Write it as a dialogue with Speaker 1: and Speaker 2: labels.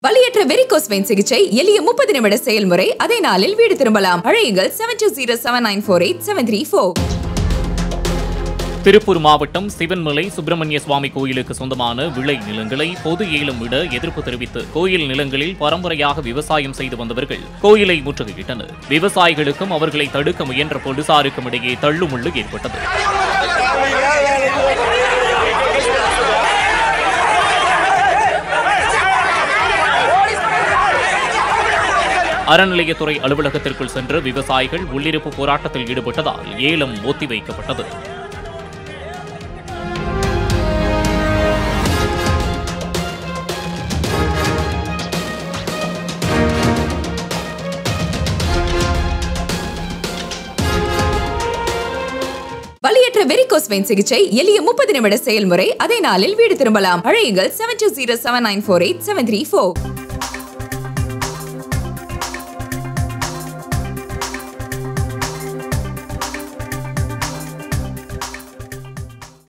Speaker 1: வலியற்ற varicose vein சிகிச்சை எளிய முப்பது நிமிட செயல்முறை அதே நாளில் வீடு திரும்பலாம் அழையுங்கள் seven two zero seven nine four eight seven three four
Speaker 2: Tiruppur மாவட்டம் சிவன்மலை சுப்பிரமணிய சுவாமி கோயிலுக்கு சொந்தமான விளை நிலங்களை பொது ஏலம் விட எதிர்ப்பு தெரிவித்து கோயில் நிலங்களில் பரம்பரையாக விவசாயம் செய்து வந்தவர்கள் கோயிலை முற்றுகையிட்டனர் விவசாயிகளுக்கும் அவர்களை தடுக்க முயன்ற போலீசாருக்கும் இடையே தள்ளுமுள்ளு ஏற்பட்டது அறநிலையத்துறை அலுவலகத்திற்குள் சென்ற விவசாயிகள் உள்ளிருப்பு போராட்டத்தில் ஈடுபட்டதால் ஏலம் ஒத்திவைக்கப்பட்டது
Speaker 1: வலியற்ற வெரிகோஸ் வெயின் சிகிச்சை எளிய முப்பது நிமிட செயல்முறை அதே நாளில் வீடு திரும்பலாம் அழையுங்கள் seven two zero seven nine four eight seven three four